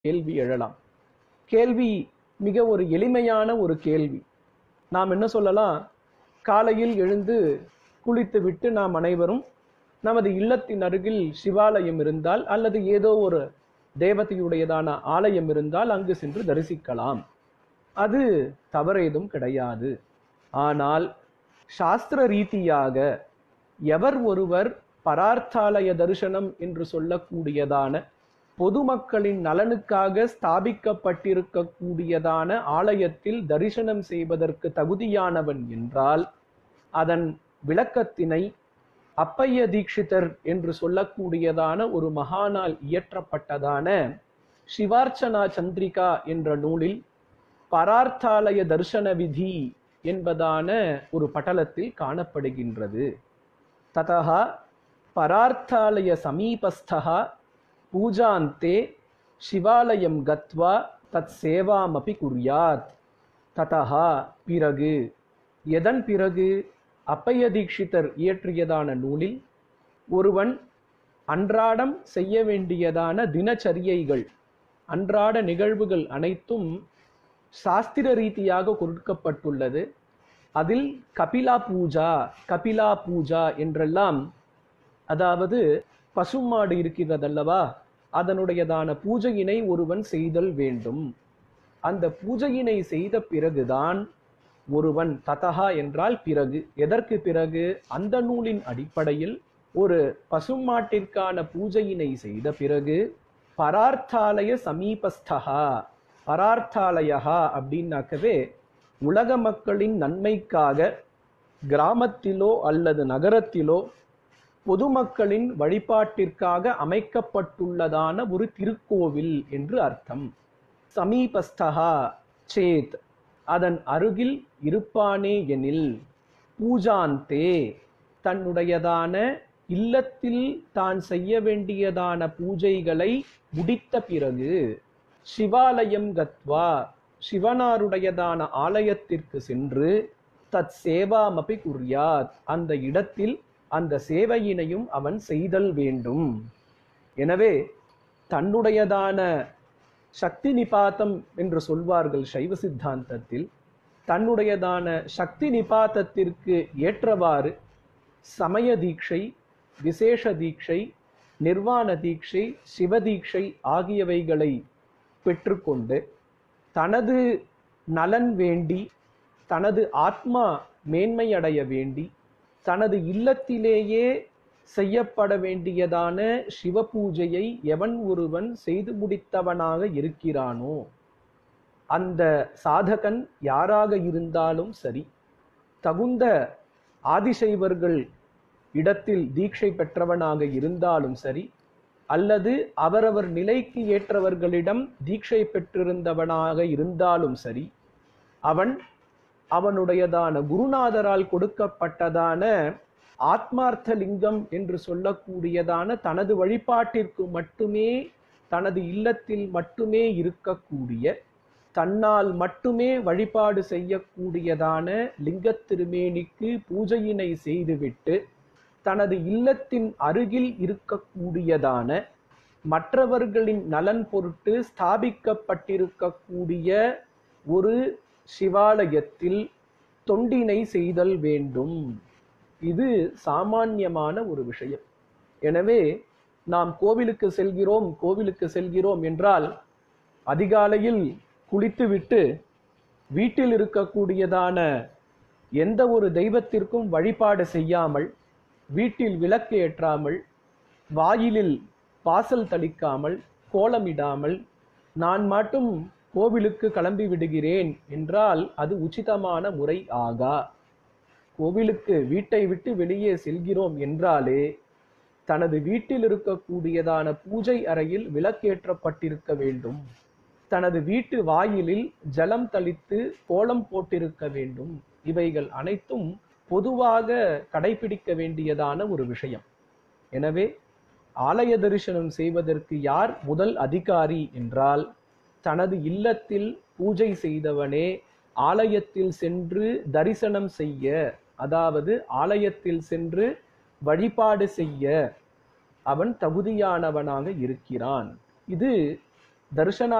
கேள்வி எழலாம் கேள்வி மிக ஒரு எளிமையான ஒரு கேள்வி நாம் என்ன சொல்லலாம் காலையில் எழுந்து குளித்துவிட்டு நாம் அனைவரும் நமது இல்லத்தின் அருகில் சிவாலயம் இருந்தால் அல்லது ஏதோ ஒரு தேவதையுடையதான ஆலயம் இருந்தால் அங்கு சென்று தரிசிக்கலாம் அது தவறேதும் கிடையாது ஆனால் சாஸ்திர ரீதியாக எவர் ஒருவர் பரார்த்தாலய தரிசனம் என்று சொல்லக்கூடியதான பொதுமக்களின் நலனுக்காக ஸ்தாபிக்கப்பட்டிருக்கக்கூடியதான ஆலயத்தில் தரிசனம் செய்வதற்கு தகுதியானவன் என்றால் அதன் விளக்கத்தினை அப்பைய தீட்சிதர் என்று சொல்லக்கூடியதான ஒரு மகானால் இயற்றப்பட்டதான சிவார்ச்சனா சந்திரிகா என்ற நூலில் பரார்த்தாலய தர்சன விதி என்பதான ஒரு பட்டலத்தில் காணப்படுகின்றது ததா பரார்த்தாலய சமீபஸ்தா பூஜாந்தே சிவாலயம் கத்வா தத் சேவாமபி குர்யாத் ததா பிறகு எதன் பிறகு அப்பைய தீட்சிதர் இயற்றியதான நூலில் ஒருவன் அன்றாடம் செய்ய வேண்டியதான தினச்சரியைகள் அன்றாட நிகழ்வுகள் அனைத்தும் சாஸ்திர ரீதியாக கொடுக்கப்பட்டுள்ளது அதில் கபிலா பூஜா கபிலா பூஜா என்றெல்லாம் அதாவது பசுமாடு இருக்கிறதல்லவா அதனுடையதான பூஜையினை ஒருவன் செய்தல் வேண்டும் அந்த பூஜையினை செய்த பிறகுதான் ஒருவன் ததகா என்றால் பிறகு எதற்கு பிறகு அந்த நூலின் அடிப்படையில் ஒரு பசுமாட்டிற்கான பூஜையினை செய்த பிறகு பரார்த்தாலய சமீபஸ்தகா பரார்த்தாலயா அப்படின்னாக்கவே உலக மக்களின் நன்மைக்காக கிராமத்திலோ அல்லது நகரத்திலோ பொதுமக்களின் வழிபாட்டிற்காக அமைக்கப்பட்டுள்ளதான ஒரு திருக்கோவில் என்று அர்த்தம் சமீபஸ்தகா சேத் அதன் அருகில் இருப்பானே எனில் பூஜாந்தே தன்னுடையதான இல்லத்தில் தான் செய்ய வேண்டியதான பூஜைகளை முடித்த பிறகு சிவாலயம் கத்வா சிவனாருடையதான ஆலயத்திற்கு சென்று தத் சேவாமபி குர்யாத் அந்த இடத்தில் அந்த சேவையினையும் அவன் செய்தல் வேண்டும் எனவே தன்னுடையதான சக்தி நிபாத்தம் என்று சொல்வார்கள் சைவ சித்தாந்தத்தில் தன்னுடையதான சக்தி நிபாத்தத்திற்கு ஏற்றவாறு சமய தீட்சை விசேஷ தீட்சை நிர்வாண தீட்சை சிவதீட்சை ஆகியவைகளை பெற்றுக்கொண்டு தனது நலன் வேண்டி தனது ஆத்மா மேன்மையடைய வேண்டி தனது இல்லத்திலேயே செய்யப்பட வேண்டியதான சிவ பூஜையை எவன் ஒருவன் செய்து முடித்தவனாக இருக்கிறானோ அந்த சாதகன் யாராக இருந்தாலும் சரி தகுந்த ஆதிசைவர்கள் இடத்தில் தீட்சை பெற்றவனாக இருந்தாலும் சரி அல்லது அவரவர் நிலைக்கு ஏற்றவர்களிடம் தீட்சை பெற்றிருந்தவனாக இருந்தாலும் சரி அவன் அவனுடையதான குருநாதரால் கொடுக்கப்பட்டதான ஆத்மார்த்த லிங்கம் என்று சொல்லக்கூடியதான தனது வழிபாட்டிற்கு மட்டுமே தனது இல்லத்தில் மட்டுமே இருக்கக்கூடிய தன்னால் மட்டுமே வழிபாடு செய்யக்கூடியதான லிங்கத் திருமேனிக்கு பூஜையினை செய்துவிட்டு தனது இல்லத்தின் அருகில் இருக்கக்கூடியதான மற்றவர்களின் நலன் பொருட்டு ஸ்தாபிக்கப்பட்டிருக்கக்கூடிய ஒரு சிவாலயத்தில் தொண்டினை செய்தல் வேண்டும் இது சாமான்யமான ஒரு விஷயம் எனவே நாம் கோவிலுக்கு செல்கிறோம் கோவிலுக்கு செல்கிறோம் என்றால் அதிகாலையில் குளித்துவிட்டு வீட்டில் இருக்கக்கூடியதான எந்த ஒரு தெய்வத்திற்கும் வழிபாடு செய்யாமல் வீட்டில் விளக்கு ஏற்றாமல் வாயிலில் வாசல் தளிக்காமல் கோலமிடாமல் நான் மட்டும் கோவிலுக்கு கிளம்பி விடுகிறேன் என்றால் அது உச்சிதமான முறை ஆகா கோவிலுக்கு வீட்டை விட்டு வெளியே செல்கிறோம் என்றாலே தனது வீட்டில் இருக்கக்கூடியதான பூஜை அறையில் விளக்கேற்றப்பட்டிருக்க வேண்டும் தனது வீட்டு வாயிலில் ஜலம் தளித்து கோலம் போட்டிருக்க வேண்டும் இவைகள் அனைத்தும் பொதுவாக கடைபிடிக்க வேண்டியதான ஒரு விஷயம் எனவே ஆலய தரிசனம் செய்வதற்கு யார் முதல் அதிகாரி என்றால் தனது இல்லத்தில் பூஜை செய்தவனே ஆலயத்தில் சென்று தரிசனம் செய்ய அதாவது ஆலயத்தில் சென்று வழிபாடு செய்ய அவன் தகுதியானவனாக இருக்கிறான் இது தரிசனா